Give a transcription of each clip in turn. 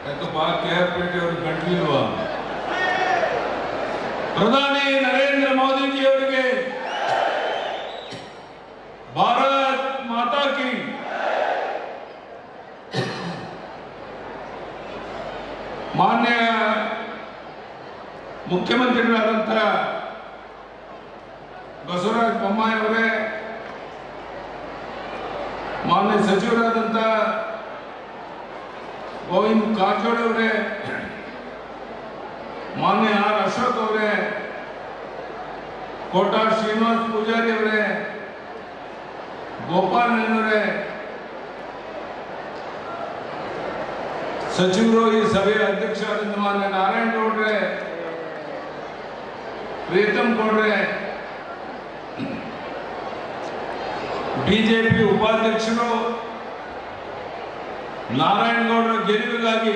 ಯಾಕಪ್ಪ K R ಪೇಟೆ ಅವರು ಗಂಟ್ಲಿಲ್ವಾ ಪ್ರಧಾನಿ ನರೇಂದ್ರ ಮೋದಿಜಿ ಅವರಿಗೆ ಭಾರತ್ ಮಾತಾ ಕಿ ಮಾನ್ಯ ಮುಖ್ಯಮಂತ್ರಿಗಳಾದಂಥ ಬಸವರಾಜ ಬೊಮ್ಮಾಯಿ ಅವರೇ ಮಾನ್ಯ ಸಚಿವರಾದಂಥ ಗೋವಿಂದ್ ಕಾರಜೋಳ ಅವರೇ ಮಾನ್ಯ ಆರ್ ಅಶೋಕ್ ಅವರೇ ಕೋಟಾ ಶ್ರೀನಿವಾಸ್ ಪೂಜಾರಿ ಅವರೇ ಗೋಪಾಲ್ ಅವರೇ ಸಚಿವರು ಈ ಸಭೆಯ ಅಧ್ಯಕ್ಷರಾದಂಥ ಮಾನ್ಯ ನಾರಾಯಣ ಗೌಡ್ರೆ ಪ್ರೀತಮ್ ಗೌಡ್ರೆ ಬಿಜೆಪಿ ಉಪಾಧ್ಯಕ್ಷರು ನಾರಾಯಣಗೌಡರ ಗೆಲುವಿಗಾಗಿ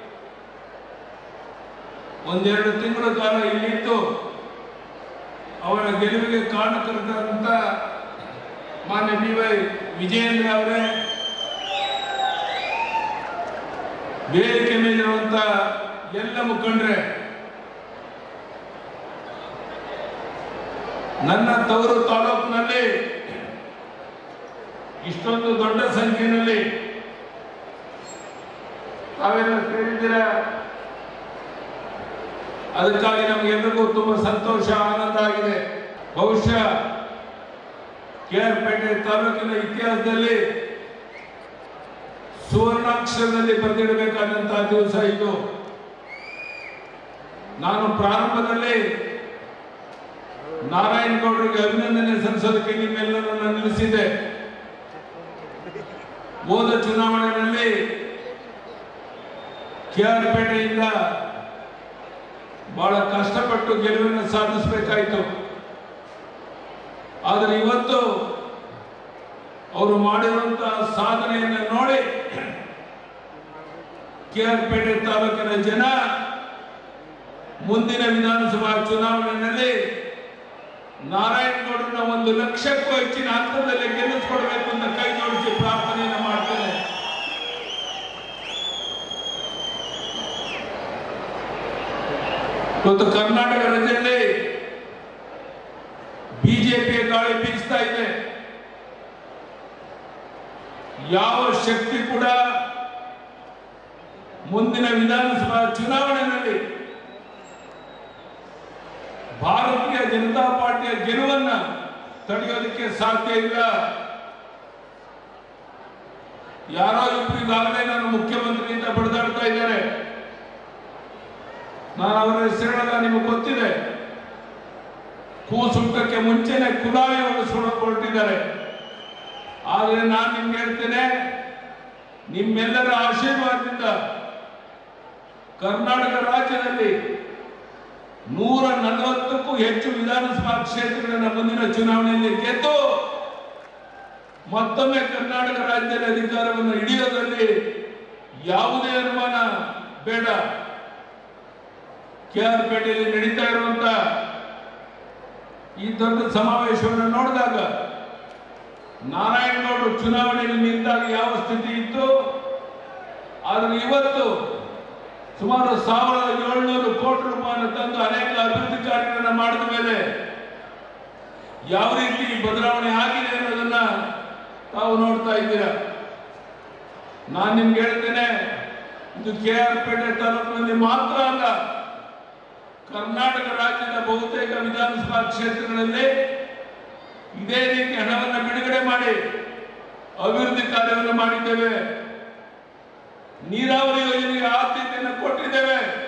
ಒಂದೆರಡು ತಿಂಗಳ ಕಾಲ ಇಲ್ಲಿದ್ದು ಅವರ ಗೆಲುವಿಗೆ ಕಾರಣಕರ್ತರಂತ ಮಾನ್ಯ ಬಿ ವೈ ವಿಜಯೇಂದ್ರ ಅವರೇ ವೇದಿಕೆ ಮೇಲಿರುವಂತ ಎಲ್ಲ ಮುಖಂಡರೇ ನನ್ನ ತವರು ತಾಲೂಕಿನಲ್ಲಿ ಇಷ್ಟೊಂದು ದೊಡ್ಡ ಸಂಖ್ಯೆಯಲ್ಲಿ ತಾವೆಲ್ಲ ಸೇರಿದ್ದೀರ ಅದಕ್ಕಾಗಿ ನಮಗೆಲ್ಲರಿಗೂ ತುಂಬಾ ಸಂತೋಷ ಆನಂದ ಆಗಿದೆ ಬಹುಶಃ ಕೆ ಆರ್ ಪೇಟೆ ತಾಲೂಕಿನ ಇತಿಹಾಸದಲ್ಲಿ ಸುವರ್ಣಾಕ್ಷರದಲ್ಲಿ ಬರೆದಿಡಬೇಕಾದಂತಹ ದಿವಸ ಇದು ನಾನು ಪ್ರಾರಂಭದಲ್ಲಿ ನಾರಾಯಣಗೌಡರಿಗೆ ಅಭಿನಂದನೆ ಸಲ್ಲಿಸೋದಕ್ಕೆ ನಿಮ್ಮೆಲ್ಲರನ್ನ ನಿಲ್ಲಿಸಿದೆ ಹೋದ ಚುನಾವಣೆಯಲ್ಲಿ ಕೆ ಆರ್ ಪೇಟೆಯಿಂದ ಬಹಳ ಕಷ್ಟಪಟ್ಟು ಗೆಲುವನ್ನು ಸಾಧಿಸಬೇಕಾಯಿತು ಆದರೆ ಇವತ್ತು ಅವರು ಮಾಡಿರುವಂತಹ ಸಾಧನೆಯನ್ನು ನೋಡಿ ಕೆ ಆರ್ ಪೇಟೆ ತಾಲೂಕಿನ ಜನ ಮುಂದಿನ ವಿಧಾನಸಭಾ ಚುನಾವಣೆಯಲ್ಲಿ ನಾರಾಯಣಗೌಡರನ್ನ ಒಂದು ಲಕ್ಷಕ್ಕೂ ಹೆಚ್ಚಿನ ಹಂತದಲ್ಲಿ ಗೆಲ್ಲಿಸ್ಕೊಡ್ಬೇಕು ಅಂತ ಕೈ ಜೋಡಿಸಿ ಪ್ರಾರ್ಥನೆಯನ್ನು ಮಾಡ್ತೇನೆ ಇವತ್ತು ಕರ್ನಾಟಕ ರಾಜ್ಯದಲ್ಲಿ ಬಿಜೆಪಿಯ ಗಾಳಿ ಬೀಸ್ತಾ ಇದೆ ಯಾವ ಶಕ್ತಿ ಕೂಡ ಮುಂದಿನ ವಿಧಾನಸಭಾ ಚುನಾವಣೆಯಲ್ಲಿ ಭಾರತೀಯ ಜನತಾ ಪಾರ್ಟಿಯ ಗೆಲುವನ್ನ ತಡೆಯೋದಕ್ಕೆ ಸಾಧ್ಯ ಇಲ್ಲ ಯಾರೋ ಇಬ್ರು ಈಗಾಗಲೇ ನಾನು ಮುಖ್ಯಮಂತ್ರಿಯಿಂದ ಬಡಿದಾಡ್ತಾ ಇದ್ದಾರೆ ನಾನು ಅವರ ಹೆಸರುಗಳನ್ನ ನಿಮಗೆ ಗೊತ್ತಿದೆ ಕೂಸುಟ್ಟಕ್ಕೆ ಮುಂಚೆನೆ ಕುಲಾವಿ ಅವರು ಸುಡಕೊಳ್ತಿದ್ದಾರೆ ಆದರೆ ನಾನು ನಿಮ್ಗೆ ಹೇಳ್ತೇನೆ ನಿಮ್ಮೆಲ್ಲರ ಆಶೀರ್ವಾದದಿಂದ ಕರ್ನಾಟಕ ರಾಜ್ಯದಲ್ಲಿ ನೂರ ನಲವತ್ತಕ್ಕೂ ಹೆಚ್ಚು ವಿಧಾನಸಭಾ ಕ್ಷೇತ್ರಗಳನ್ನ ಮುಂದಿನ ಚುನಾವಣೆಯಲ್ಲಿ ಗೆದ್ದು ಮತ್ತೊಮ್ಮೆ ಕರ್ನಾಟಕ ರಾಜ್ಯದ ಅಧಿಕಾರವನ್ನು ಹಿಡಿಯೋದ್ರಲ್ಲಿ ಯಾವುದೇ ಅನುಮಾನ ಬೇಡ ಕೆ ಆರ್ ಪೇಟೆಯಲ್ಲಿ ನಡೀತಾ ಇರುವಂತ ಈ ದೊಡ್ಡ ಸಮಾವೇಶವನ್ನು ನೋಡಿದಾಗ ನಾರಾಯಣಗೌಡರು ಚುನಾವಣೆಯಲ್ಲಿ ನಿಂತಾಗ ಯಾವ ಸ್ಥಿತಿ ಇತ್ತು ಆದರೆ ಇವತ್ತು ಸುಮಾರು ಸಾವಿರದ ಏಳ್ನೂರು ಕೋಟಿ ರೂಪಾಯಿಯನ್ನು ತಂದು ಅನೇಕ ಅಭಿವೃದ್ಧಿ ಕಾರ್ಯಗಳನ್ನು ಮಾಡಿದ ಮೇಲೆ ಯಾವ ರೀತಿ ಬದಲಾವಣೆ ಆಗಿದೆ ಅನ್ನೋದನ್ನ ತಾವು ನೋಡ್ತಾ ಇದ್ದೀರಾ ನಾನು ನಿಮ್ಗೆ ಹೇಳ್ತೇನೆ ಇದು ಕೆ ಆರ್ ಪೇಟೆ ತಾಲೂಕಿನಲ್ಲಿ ಮಾತ್ರ ಅಲ್ಲ ಕರ್ನಾಟಕ ರಾಜ್ಯದ ಬಹುತೇಕ ವಿಧಾನಸಭಾ ಕ್ಷೇತ್ರಗಳಲ್ಲಿ ಇದೇ ರೀತಿ ಹಣವನ್ನು ಬಿಡುಗಡೆ ಮಾಡಿ ಅಭಿವೃದ್ಧಿ ಕಾರ್ಯವನ್ನು ಮಾಡಿದ್ದೇವೆ ನೀರಾವರಿ ಯೋಜನೆಗೆ ಆದ್ಯತೆಯನ್ನು ಕೊಟ್ಟಿದ್ದೇವೆ